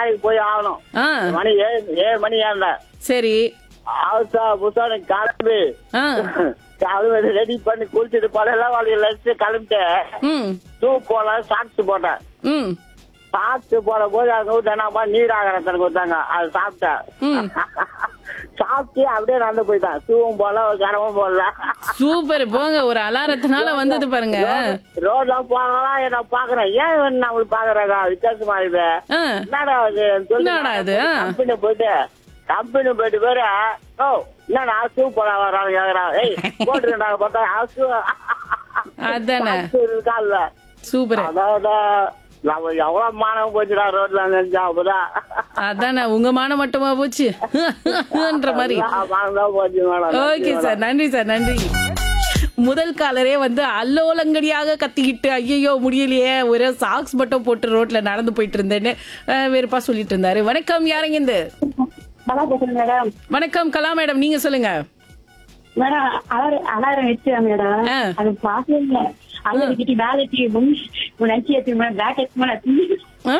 வேலைக்கு போய் ஆகணும் ஆ மணி ஏழு ஏழு மணி ஏழ சரி அவசா புசான கிளம்பி ஆ கிளம்பி ரெடி பண்ணி குளிச்சுட்டு பழைய வாழ்க்கை லட்சு கிளம்பிட்டு ம் ஷூ போல சாக்ஸ் போட்டேன் ம் சாப்பிட்டு போற போது அங்க விட்டு என்னப்பா நீர் ஆகாரத்தனை கொடுத்தாங்க அது சாப்பிட்டேன் ம் சாப்பிட்டு அப்படியே நடந்து போயிட்டான் ஷூவும் போல கரமும் போடல சூப்பர் போங்க ஒரு அலாரத்தினால வந்தது பாருங்க ரோட்ல போகலாம் என்ன பாக்குறேன் ஏன் இவன் நம்மளுக்கு பாக்குறாங்க வித்தியாசமா இருக்குது ஆ என்னடா இது என்னடா இது, ஆ? கம்பெனி போயிட்டு கம்பெனி போயிட்டு பேரு ஓ என்னடா ஷூ போட வராங்க கேக்குறான் ஏய் போட்டுருக்காங்க பார்த்தா ஷூ அதானே இருக்கான்ல சூப்பர் அதாவது நம்ம எவ்வளவு மானம் போச்சுடா ரோட்ல நினைச்சா அப்பதான் அதானே உங்க மானம் மட்டுமா போச்சு ன்ற மாதிரி மானம் தான் போச்சு மேடம் ஓகே சார் நன்றி சார் நன்றி முதல் காலரே வந்து அல்லோலங்கடியாக கத்திக்கிட்டு ஐயோ முடியலையே ஒரே சாக்ஸ் மட்டும் போட்டு ரோட்ல நடந்து போயிட்டு இருந்தேன்னு அஹ், வெறுப்பா சொல்லிட்டு இருந்தாரு வணக்கம் யாருங்க இந்த நல்லா பேசுறேன் மேடம் வணக்கம் கலா மேடம் நீங்க சொல்லுங்க மேடம் அலாரம் அலாரம் வச்சுதான் மேடம் ஆ. அது பாக்கவே இல்ல அங்க வச்சுட்டு வேலை செய்யும் நினைச்சு ஏத்து மேடம் பேக் எடுத்து மேடம் ஆ,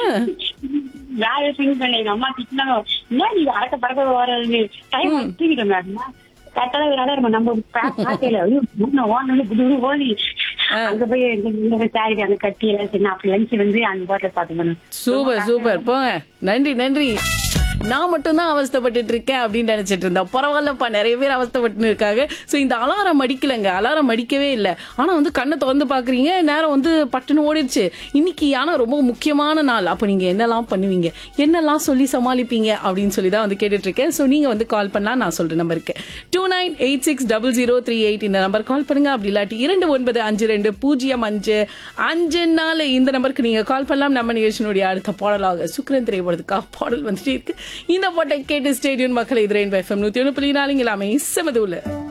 வேலை திங்க் பண்ண எங்க அம்மா திட்டினாங்க என்ன நீ அடக்க பறக்க வர்றது டைம் தூக்கிட்டேன் மேடம் கரெக்டா ஒரு அலாரம் நம்ம பாக்கல ஓடணும் புது ஓடி அங்க போய் சாரி அந்த கட்டி எல்லாம் சின்ன அப்படி லஞ்ச் வந்து அந்த பாட்டில் பாத்து மேடம் சூப்பர் சூப்பர் போங்க நன்றி நன்றி நான் மட்டும்தான் அவஸ்தைப்பட்டுட்டு இருக்கேன் அப்படின்னு நினைச்சிட்டு இருந்தேன் பரவாயில்லப்பா நிறைய பேர் அவஸ்தைப்பட்டு இருக்காங்க ஸோ இந்த அலாரம் அடிக்கலைங்க அலாரம் அடிக்கவே இல்லை ஆனா வந்து கண்ணை திறந்து பாக்குறீங்க நேரம் வந்து பட்டுன்னு ஓடிடுச்சு இன்னைக்கு ஆனா ரொம்ப முக்கியமான நாள் அப்போ நீங்க என்னெல்லாம் பண்ணுவீங்க என்னெல்லாம் சொல்லி சமாளிப்பீங்க அப்படின்னு சொல்லி தான் வந்து கேட்டுட்டு இருக்கேன் ஸோ நீங்க வந்து கால் பண்ணலாம் நான் சொல்ற நம்பருக்கு two nine eight six double zero three eight இந்த நம்பர் கால் பண்ணுங்க அப்படி இல்லாட்டி இரண்டு ஒன்பது அஞ்சு ரெண்டு பூஜ்ஜியம் அஞ்சு அஞ்சு நாலு இந்த நம்பருக்கு நீங்க கால் பண்ணலாம் நம்ம நிகழ்ச்சியினுடைய அடுத்த பாடலாக சுக்ரன் திரைப்படத்துக்காக பாடல் வந்துட்டே இருக்கு இந்த பாட்டை கேட்டு ஸ்டேடியம் மக்களை இது ரெயின் எஃப்எம் நூத்தி ஒன்று புள்ளி நாலுங்க எல்லாமே செமது உள்ள